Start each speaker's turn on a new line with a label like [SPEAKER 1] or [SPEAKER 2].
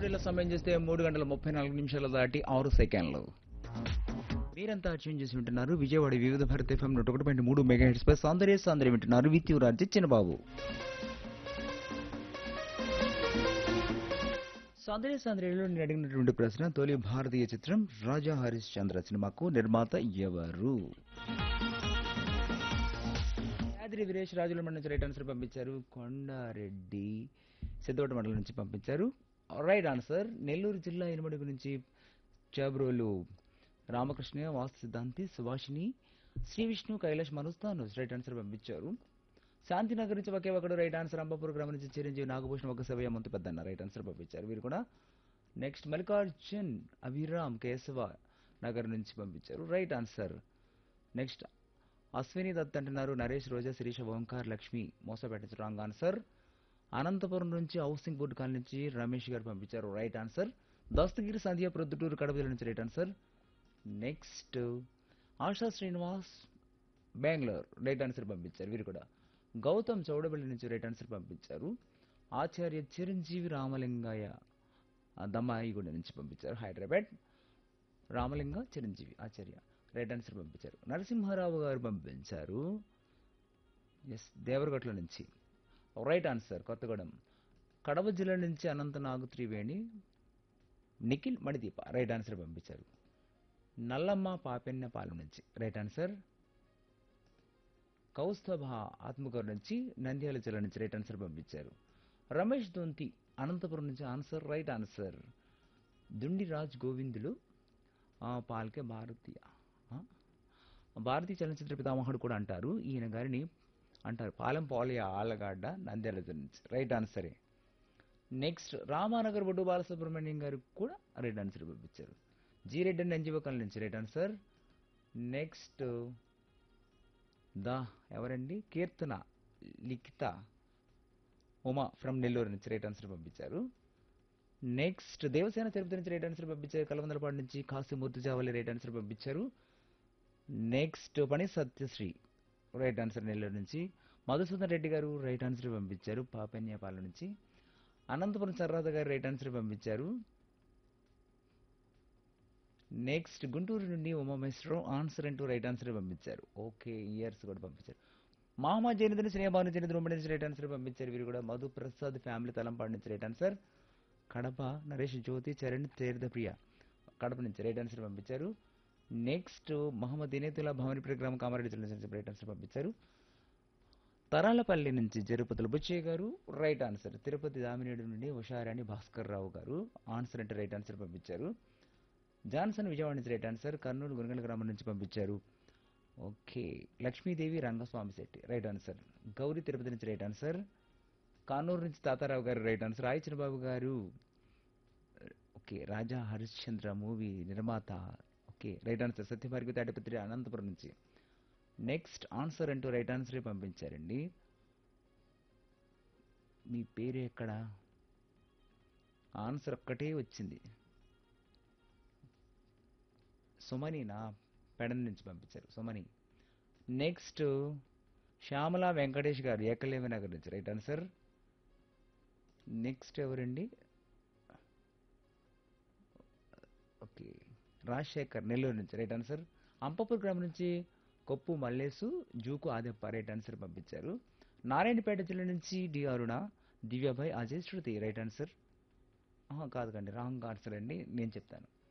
[SPEAKER 1] స్టూడియోలో సమయం చేస్తే మూడు గంటల ముప్పై నాలుగు నిమిషాలు దాటి ఆరు సెకండ్లు మీరంతా ట్యూన్ చేసి వింటున్నారు విజయవాడ వివిధ భారత ఎఫ్ఎం నూట ఒకటి పాయింట్ మూడు మెగా హెడ్స్ పై సౌందర్య సౌందర్యం వింటున్నారు విత్ యువరాజ్ చిన్నబాబు సౌందర్య సౌందర్యంలో నేను అడిగినటువంటి ప్రశ్న తొలి భారతీయ చిత్రం రాజా హరీష్ చంద్ర సినిమాకు నిర్మాత ఎవరు యాద్రి వీరేష్ రాజుల మండలి నుంచి రైట్ ఆన్సర్ పంపించారు కొండారెడ్డి సిద్ధోట మండలం నుంచి పంపించారు రైట్ ఆన్సర్ నెల్లూరు జిల్లా ఇనుమడుగు నుంచి చాబ్రోలు రామకృష్ణ వాస్తు సిద్ధాంతి సుభాషిణి శ్రీ విష్ణు కైలాష్ మనుస్తాను రైట్ ఆన్సర్ పంపించారు శాంతినగర్ నుంచి ఒకే ఒకడు రైట్ ఆన్సర్ అంబాపూర్ గ్రామం నుంచి చిరంజీవి నాగభూషణ్ ఒక సభయ ముందు పెద్దన్న రైట్ ఆన్సర్ పంపించారు వీరు కూడా నెక్స్ట్ మల్లికార్జున్ అభిరామ్ కేశవ నగర్ నుంచి పంపించారు right answer next Ashwini Dutt అంటున్నారు నరేష్ రోజా శిరీష ఓంకార్ లక్ష్మి మోసపెట్టించు రాంగ్ ఆన్సర్ అనంతపురం నుంచి హౌసింగ్ బోర్డు కాలనీ నుంచి రమేష్ గారు పంపించారు రైట్ ఆన్సర్ దస్తగిరి సంధ్య ప్రొద్దుటూరు కడప జిల్లా నుంచి right answer next Asha Srinivas Bengaluru right answer పంపించారు వీరు కూడా గౌతమ్ చౌడబల్లి నుంచి రైట్ ఆన్సర్ పంపించారు ఆచార్య చిరంజీవి రామలింగయ్య ఆ, దమ్మాయిగూడ నుంచి పంపించారు హైదరాబాద్ రామలింగ చిరంజీవి ఆచార్య రైట్ ఆన్సర్ పంపించారు నరసింహారావు గారు పంపించారు ఎస్ దేవరగట్ల నుంచి రైట్ ఆన్సర్ కొత్తగూడెం కడప జిల్లా నుంచి అనంత నాగు త్రివేణి నిఖిల్ మణిదీప రైట్ ఆన్సర్ పంపించారు నల్లమ్మ పాపెన్నపాలెం నుంచి రైట్ ఆన్సర్ కౌస్తభ ఆత్మకూరు నుంచి నంద్యాల జిల్లా నుంచి రైట్ ఆన్సర్ పంపించారు రమేష్ దొంతి అనంతపురం నుంచి answer right answer Dhundi Raj Govindulu ఆ, పాల్కే భారతీయ ఆ? భారతీయ చలనచిత్ర పితామహుడు కూడా అంటారు ఈయన గారిని అంటారు పాలెం పాలయ ఆలగడ్డ నంద్యాల జిల్లా నుంచి రైట్ ఆన్సరే నెక్స్ట్ రామానగర్ బొడ్డు బాలసుబ్రహ్మణ్యం గారు కూడా రైట్ ఆన్సర్ పంపించారు జీ రెడ్డి అండ్ ఎన్జిఓకల్ నుంచి రైట్ ఆన్సర్ నెక్స్ట్ దా ఎవరండి కీర్తన లిఖిత ఉమా ఫ్రమ్ నెల్లూరు నుంచి రైట్ ఆన్సర్ పంపించారు నెక్స్ట్ దేవసేన తిరుపతి నుంచి రైట్ ఆన్సర్ పంపించారు కలవందలపాడు నుంచి కాశీమూర్తి జావలి రైట్ ఆన్సర్ పంపించారు నెక్స్ట్ పని సత్యశ్రీ రైట్ ఆన్సర్ నెల్లూరు నుంచి మధుసూదన్ రెడ్డి గారు రైట్ ఆన్సర్ పంపించారు పాపన్యపాలెం నుంచి అనంతపురం సర్రాధ గారు రైట్ ఆన్సర్ పంపించారు నెక్స్ట్ గుంటూరు నుండి ఉమామేశ్వరం ఆన్సర్ అంటూ రైట్ ఆన్సర్ పంపించారు ఓకే ఇయర్స్ కూడా పంపించారు మామ జనిదని స్నేహభాను జనిదని ఉమ్మడి నుంచి రైట్ ఆన్సర్ పంపించారు వీరు కూడా మధు ప్రసాద్ ఫ్యామిలీ తలంపాడు నుంచి రైట్ ఆన్సర్ కడప నరేష్ జ్యోతి చరణ్ తీర్థప్రియ కడప నుంచి రైట్ ఆన్సర్ పంపించారు నెక్స్ట్ మహమ్మద్ ఇనేతుల భవని గ్రామం కామారెడ్డి జిల్లా నుంచి రైట్ ఆన్సర్ పంపించారు తరాలపల్లి నుంచి జరుపతుల బుచ్చయ్య గారు రైట్ ఆన్సర్ తిరుపతి దామినేడు నుండి ఉషారాణి భాస్కర్ రావు గారు ఆన్సర్ అంటే రైట్ ఆన్సర్ పంపించారు జాన్సన్ విజయవాడ నుంచి రైట్ ఆన్సర్ కర్నూలు గురగల గ్రామం నుంచి పంపించారు okay Lakshmidevi Rangaswamy Shetty right answer Gowri Tirupati నుంచి రైట్ ఆన్సర్ కానూరు నుంచి తాతారావు గారు రైట్ ఆన్సర్ రాయి చిన్నబాబు గారు ఓకే రాజా హరిశ్చంద్ర మూవీ నిర్మాత okay right answer Satyabhargavi Tadipatri Anantapuram నుంచి నెక్స్ట్ ఆన్సర్ అంటూ రైట్ ఆన్సరే పంపించారండి మీ పేరు ఎక్కడ ఆన్సర్ ఒక్కటే వచ్చింది సుమని నా పెడన నుంచి పంపించారు సుమని నెక్స్ట్ శ్యామల వెంకటేష్ గారు ఏకలేవి నగర్ నుంచి రైట్ ఆన్సర్ నెక్స్ట్ ఎవరండి ఓకే రాజశేఖర్ నెల్లూరు నుంచి రైట్ ఆన్సర్ అంపపూర్ గ్రామం నుంచి కొప్పు మల్లేసు జూకు ఆదెప్ప రైట్ ఆన్సర్ పంపించారు నారాయణపేట జిల్లా నుంచి D Aruna Divyabhai Ajay Shruthi right answer ఆహా, కాదు కండి రాంగ్ ఆన్సర్ అండి నేను చెప్తాను